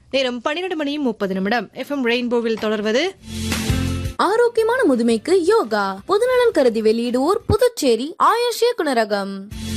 நேரம் பன்னிரண்டு மணி முப்பது நிமிடம் எஃப்எம் ரெயின்போவில் தொடர்வது ஆரோக்கியமான முதுமைக்கு யோகா பொதுநலன் கருதி வெளியிடுவோர் புதுச்சேரி ஆயுஷ் இயக்குனரகம்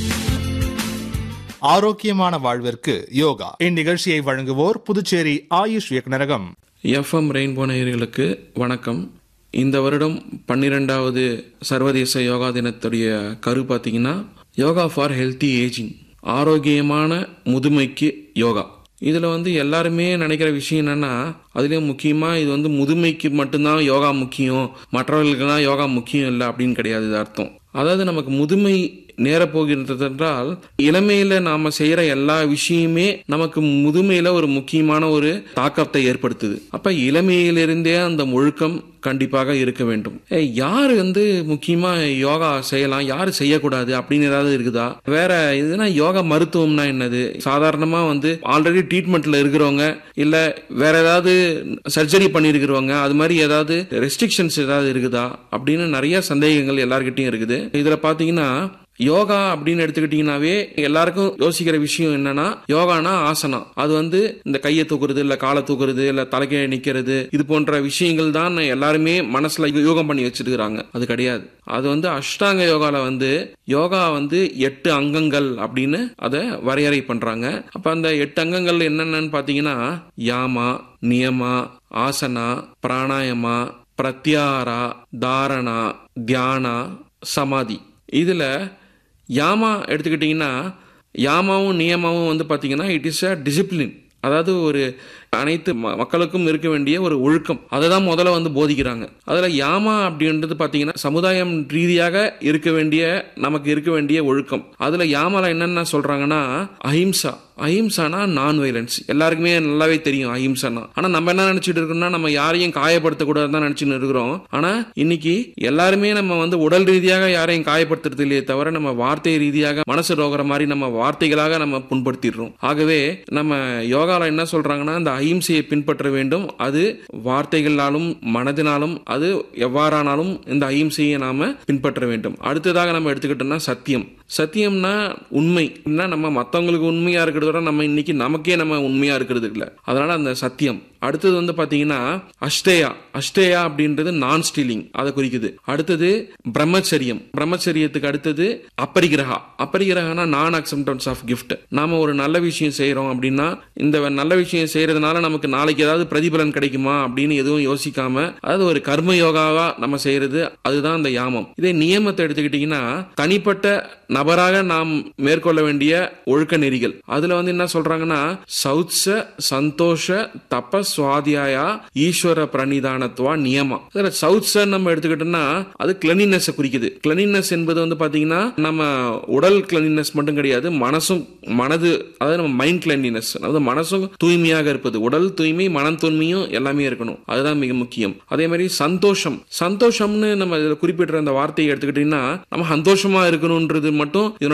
ஆரோக்கியமான வாழ்விற்கு யோகா இந்நிகழ்ச்சியை வழங்குவோர் புதுச்சேரி ஆயுஷ் இயக்குநரகம் எஃப்எம் ரெயின்போ நேயர்களுக்கு வணக்கம் இந்த வருடம் பன்னிரெண்டாவது சர்வதேச யோகா தினத்துடைய கரு பார்த்தீங்கன்னா யோகா ஃபார் ஹெல்த்தி ஏஜிங் ஆரோக்கியமான முதுமைக்கு யோகா இதில் வந்து எல்லாருமே நினைக்கிற விஷயம் என்னன்னா அதுலேயும் முக்கியமாக இது வந்து முதுமைக்கு மட்டும்தான் யோகா முக்கியம் மற்றவர்களுக்கெல்லாம் யோகா முக்கியம் இல்லை அப்படின்னு கிடையாது இது அர்த்தம் அதாவது நமக்கு முதுமை நேரப்போகின்றது என்றால் இளமையில நாம செய்யற எல்லா விஷயமே நமக்கு முதுமையில ஒரு முக்கியமான ஒரு தாக்கத்தை ஏற்படுத்துது அப்ப இளமையிலிருந்தே அந்த ஒழுக்கம் கண்டிப்பாக இருக்க வேண்டும் ஏய், யாரு வந்து முக்கியமா யோகா செய்யலாம் யாரு செய்யக்கூடாது அப்படின்னு ஏதாவது இருக்குதா வேற இதுனா யோகா மருத்துவம்னா என்னது சாதாரணமா வந்து ஆல்ரெடி ட்ரீட்மெண்ட்ல இருக்கிறவங்க இல்ல வேற ஏதாவது சர்ஜரி பண்ணிருக்கிறவங்க அது மாதிரி ஏதாவது ரெஸ்ட்ரிக்ஷன்ஸ் ஏதாவது இருக்குதா அப்படின்னு நிறைய சந்தேகங்கள் எல்லார்கிட்டயும் இருக்குது இதுல பாத்தீங்கன்னா யோகா அப்படின்னு எடுத்துக்கிட்டீங்கன்னாவே எல்லாருக்கும் யோசிக்கிற விஷயம் என்னன்னா யோகானா ஆசனம் அது வந்து இந்த கையை தூக்குறது இல்ல காலை தூக்குறது இல்ல தலைக்கீழ நிக்கிறது இது போன்ற விஷயங்கள் தான் எல்லாருமே மனசுல யோகம் பண்ணி வச்சிருக்கிறாங்க அது கிடையாது அது வந்து அஷ்டாங்க யோகால வந்து யோகா வந்து எட்டு அங்கங்கள் அப்படின்னு அதை வரையறை பண்றாங்க அப்ப அந்த எட்டு அங்கங்கள் என்னென்னு பாத்தீங்கன்னா யாமா நியமா ஆசனா பிராணாயமா பிரத்யாரா தாரணா தியானா சமாதி இதுல யாமா எடுத்துக்கிட்டிங்கன்னா யாமாவும் நியமாவும் வந்து பார்த்தீங்கன்னா இட் இஸ் அ டிசிப்ளின் அதாவது ஒரு அனைத்து ம- மக்களுக்கும் இருக்க வேண்டிய ஒரு ஒழுக்கம் அதை தான் முதல்ல வந்து போதிக்கிறாங்க அதில் யாமா அப்படின்றது பார்த்தீங்கன்னா சமுதாயம் ரீதியாக இருக்க வேண்டிய நமக்கு இருக்க வேண்டிய ஒழுக்கம் அதில் யாமால என்னென்ன சொல்கிறாங்கன்னா அஹிம்சா அஹிம்சானா நான் வைலன்ஸ் எல்லாருக்குமே நல்லாவே தெரியும் அஹிம்சானா ஆனா நம்ம என்ன நினைச்சிட்டு இருக்கோம்னா நம்ம யாரையும் காயப்படுத்தக்கூடாதுன்னு தான் நினைச்சுட்டு இருக்கிறோம் ஆனா இன்னைக்கு எல்லாருமே நம்ம வந்து உடல் ரீதியாக யாரையும் காயப்படுத்துறது இல்லையே தவிர நம்ம வார்த்தை ரீதியாக மனசு ரோகிற மாதிரி நம்ம வார்த்தைகளாக நம்ம புண்படுத்திடுறோம் ஆகவே நம்ம யோகால என்ன சொல்றாங்கன்னா இந்த அஹிம்சையை பின்பற்ற வேண்டும் அது வார்த்தைகளாலும் மனதினாலும் அது எவ்வாறானாலும் இந்த அஹிம்சையை நாம பின்பற்ற வேண்டும் அடுத்ததாக நம்ம எடுத்துக்கிட்டோம்னா சத்தியம் சத்தியம்னா உண்மை என்ன நம்ம மற்றவங்களுக்கு உண்மையா இருக்கிறத விட நம்ம இன்னைக்கு நமக்கே நம்ம உண்மையா இருக்கிறது இல்ல அதனால அந்த சத்தியம் அடுத்தது வந்து பாத்தீங்கன்னா அஷ்டேயா அஷ்டேயா அப்படின்றது நான் ஸ்டீலிங் அதை குறிக்குது அடுத்தது பிரம்மச்சரியம் பிரம்மச்சரியத்துக்கு அடுத்தது அப்பரிகிரகா அப்பரிகிரகனா நான் அக்செப்டன்ஸ் ஆஃப் கிஃப்ட் நாம ஒரு நல்ல விஷயம் செய்யறோம் அப்படின்னா இந்த நல்ல விஷயம் செய்யறதுனால நமக்கு நாளைக்கு ஏதாவது பிரதிபலன் கிடைக்குமா அப்படின்னு எதுவும் யோசிக்காம அதாவது ஒரு கர்ம யோகாவா நம்ம செய்யறது அதுதான் அந்த யாமம் இதே நியமத்தை எடுத்துக்கிட்டீங்கன்னா தனிப்பட்ட நபராக நாம் மேற்கொள்ள வேண்டிய ஒழுக்க நெறிகள் அதுல வந்து என்ன சொல்றாங்கன்னா சௌத்ச சந்தோஷ தப சுவாதியாயா ஈஸ்வர பிரணிதானத்துவா நியமா அதுல சௌத்ச நம்ம எடுத்துக்கிட்டோம்னா அது கிளனினஸ் குறிக்குது கிளனினஸ் என்பது வந்து பாத்தீங்கன்னா நம்ம உடல் கிளனினஸ் மட்டும் கிடையாது மனசும் மனது அதாவது நம்ம மைண்ட் கிளனினஸ் அதாவது மனசும் தூய்மையாக இருப்பது உடல் தூய்மை மனம் தூய்மையும் எல்லாமே இருக்கணும் அதுதான் மிக முக்கியம் அதே மாதிரி சந்தோஷம் சந்தோஷம்னு நம்ம இதுல குறிப்பிடுற அந்த வார்த்தையை எடுத்துக்கிட்டீங்கன்னா நம்ம சந்தோஷமா இருக்கணும்ன்றது மட்டும் இதனோட